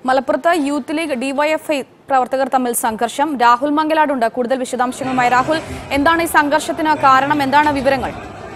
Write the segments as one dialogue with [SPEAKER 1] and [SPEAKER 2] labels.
[SPEAKER 1] മലപ്പുറത്ത് youth league DYFI പ്രവർത്തകർ തമ്മിൽ സംഘർഷം രാഹുൽ മംഗലാടുണ്ട് കൂടുതൽ വിശദാംശങ്ങളുമായി രാഹുൽ എന്താണ് ഈ സംഘർഷത്തിന് കാരണം എന്താണ് വിവരങ്ങൾ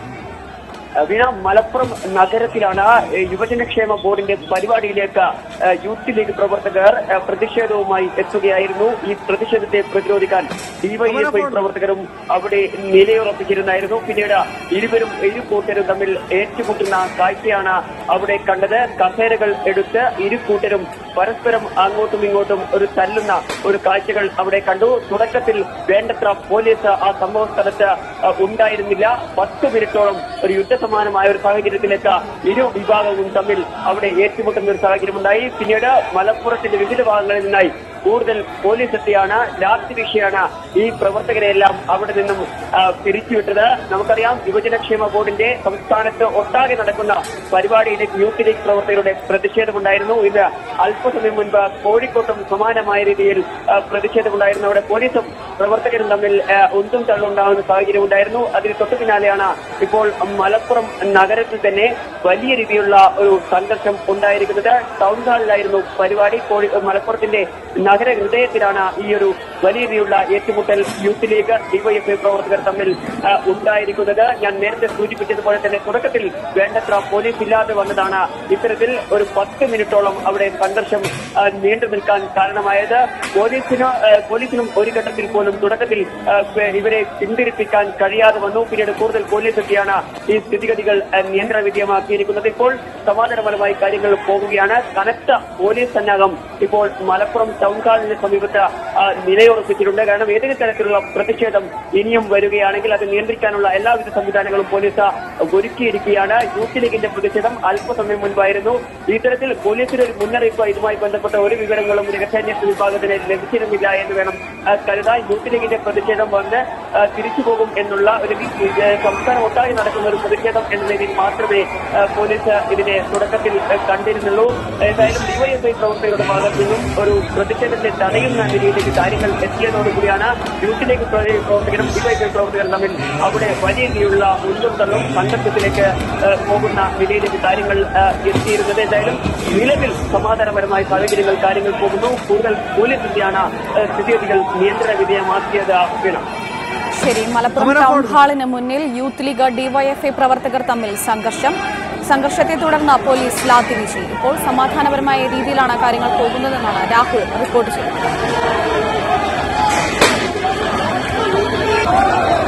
[SPEAKER 2] വീണ മലപ്പുറം നഗരത്തിലാണ് ഏഹ്, യുവജനക്ഷേമ ബോർഡിന്റെ പരിപാടിയിലേക്ക് ഏഹ്, യൂത്ത് ലീഗ് പ്രവർത്തകർ ഏഹ്, പ്രതിഷേധവുമായി എത്തുകയായിരുന്നു ഈ പ്രതിഷേധത്തെ പ്രതിരോധിക്കാൻ ഡിവൈഎഫ്ഐ പ്രവർത്തകരും അവിടെ നിലയുറപ്പിച്ചിരുന്നായിരുന്നു പിന്നീട് ഇരുവരും ഇരു കൂട്ടരും തമ്മിൽ ഏറ്റുമുട്ടുന്ന കാഴ്ചയാണ് അവിടെ കണ്ടത് കസേരകൾ എടുത്ത് ഇരു കൂട്ടരും പരസ്പരം അങ്ങോട്ടും ഇങ്ങോട്ടും ഒരു തല്ലുന്ന ഒരു കാഴ്ചകൾ അവിടെ കണ്ടു തുടക്കത്തിൽ വേണ്ടത്ര പോലീസ് ആ സംഭവ സ്ഥലത്ത് അഹ്, ഉണ്ടായിരുന്നില്ല പത്ത് മിനിറ്റോളം ഒരു യുദ്ധസമാനമായ ഒരു സാഹചര്യത്തിലേക്ക് ഇരു വിഭാഗവും തമ്മിൽ അവിടെ ഏറ്റുമുട്ടുന്ന ഒരു സാഹചര്യമുണ്ടായി പിന്നീട് മലപ്പുറത്തിന്റെ വിവിധ ഭാഗങ്ങളിൽ നിന്നായി കൂടുതൽ പോലീസ് എത്തിയാണ് രാത്രിശിയാണ് ഈ പ്രവർത്തകരെയെല്ലാം അവിടെ നിന്നും ആ, പിരിച്ചുവിട്ടത് നമുക്കറിയാം യുവജനക്ഷേമ ബോർഡിന്റെ സംസ്ഥാനത്ത് ഒട്ടാകെ നടക്കുന്ന പരിപാടിയിലേക്ക് യൂത്ത് ലീഗ് പ്രവർത്തകരുടെ പ്രതിഷേധമുണ്ടായിരുന്നു ഇത് അല്പസമയം മുൻപ് കോഴിക്കോട്ടും സമാനമായ രീതിയിൽ ആ, പ്രതിഷേധമുണ്ടായിരുന്നു അവിടെ പോലീസും പ്രവർത്തകരും തമ്മിൽ ആ, ഉന്തും തള്ളുണ്ടാകുന്ന സാഹചര്യം ഉണ്ടായിരുന്നു അതിന് തൊട്ടു പിന്നാലെയാണ് ഇപ്പോൾ മലപ്പുറം നഗരത്തിൽ തന്നെ വലിയ രീതിയിലുള്ള ഒരു സംഘർഷം ഉണ്ടായിരിക്കുന്നത് ടൗൺ ഹാളിലായിരുന്നു പരിപാടി കോഴി മലപ്പുറത്തിന്റെ നഗര ഹൃദയത്തിലാണ് ഈ ഒരു വലിയ രീതിയിലുള്ള ഏറ്റുമുട്ടൽ യൂത്ത് ലീഗ് ഡിവൈഎഫ്ഐ പ്രവർത്തകർ തമ്മിൽ ആ, ഉണ്ടായിരിക്കുന്നത് ഞാൻ നേരത്തെ സൂചിപ്പിച്ചതുപോലെ തന്നെ തുടക്കത്തിൽ വേണ്ടത്ര പോലീസ് ഇല്ലാതെ വന്നതാണ് ഇത്തരത്തിൽ ഒരു പത്ത് മിനിറ്റോളം അവിടെ സംഘർഷം ആ, നീണ്ടു നിൽക്കാൻ കാരണമായത് പോലീസിന് ആ, പോലീസിനും ഒരു ഘട്ടത്തിൽ പോലും തുടക്കത്തിൽ ആ, ഇവരെ പിന്തിരിപ്പിക്കാൻ കഴിയാതെ വന്നു പിന്നീട് കൂടുതൽ പോലീസ് എത്തിയാണ് ഈ സ്ഥിതിഗതികൾ ആ, നിയന്ത്രണ വിധേയമാക്കിയിരിക്കുന്നത് ഇപ്പോൾ സമാധാനപരമായി കാര്യങ്ങൾ പോകുകയാണ് കനത്ത പോലീസ് സന്നാഹം ഇപ്പോൾ മലപ്പുറം ടൗൺ ഹാളിന് സമീപത്ത് ആ, നിലയുറപ്പിച്ചിട്ടുണ്ട് കാരണം ഏതെങ്കിലും തരത്തിലുള്ള പ്രതിഷേധം ഇനിയും വരികയാണെങ്കിൽ അത് നിയന്ത്രിക്കാനുള്ള എല്ലാവിധ സംവിധാനങ്ങളും പോലീസ് ഒരുക്കിയിരിക്കുകയാണ് യൂത്ത് ലീഗിന്റെ പ്രതിഷേധം അല്പസമയം മുൻപായിരുന്നു ഇത്തരത്തിൽ പോലീസിന്റെ ഒരു മുന്നറിയിപ്പ് ഇതുമായി ബന്ധപ്പെട്ട ഒരു വിവരങ്ങളും രഹസ്യാന്വേഷണ വിഭാഗത്തിന് ലഭിച്ചിരുന്നില്ല എന്ന് വേണം ആ, കരുതാൻ യൂത്ത് ലീഗിന്റെ പ്രതിഷേധം വന്ന് ആ, തിരിച്ചു പോകും എന്നുള്ള ഒരു വി- ഏ, സംസ്ഥാനം ഒട്ടാകെ നടക്കുന്ന ഒരു പ്രതിഷേധം എന്ന രീതിയിൽ മാത്രമേ ആ, പോലീസ് ഇതിനെ തുടക്കത്തിൽ ആ, കണ്ടിരുന്നുള്ളൂ ഏതായാലും ഡിവൈഎഫ്ഐ പ്രവർത്തകരുടെ ഭാഗത്തു നിന്നും ഒരു പ്രതിഷേധത്തെ തടയുന്ന രീതിയിലേക്ക് കാര്യങ്ങൾ എത്തിയതോടുകൂടിയാണ് യൂത്ത് ലീഗ് പ്ര- പ്രവർത്തകരും ഡിവൈഎഫ്ഐ പ്രവർത്തകരും തമ്മിൽ അവിടെ വലിയ രീതിയിലുള്ള ഉന്തും തള്ളും സംഘർഷത്തിലേക്ക് ആ, പോകുന്ന നിലയിലേക്ക് കാര്യങ്ങൾ ആ, എത്തിയിരുന്നത് എന്തായാലും നിലവിൽ സമാധാനപരമായ സാഹചര്യങ്ങൾ കാര്യങ്ങൾ പോകുന്നു കൂടുതൽ പോലീസ് എത്തിയാണ് ആ, സ്ഥിതിഗതികൾ നിയന്ത്രണ വിധേയമാക്കിയത് വീണം
[SPEAKER 1] ശരി മലപ്പുറം ടൗൺ ഹാളിന് മുന്നിൽ യൂത്ത് ലീഗ് ഡിവൈഎഫ്ഐ പ്രവർത്തകർ തമ്മിൽ സംഘർഷം സംഘർഷത്തെ തുടർന്ന് പോലീസ് ലാത്തി വീശി ഇപ്പോൾ സമാധാനപരമായ രീതിയിലാണ് കാര്യങ്ങൾ പോകുന്നതെന്നാണ് രാഹുൽ റിപ്പോർട്ട് ചെയ്തത്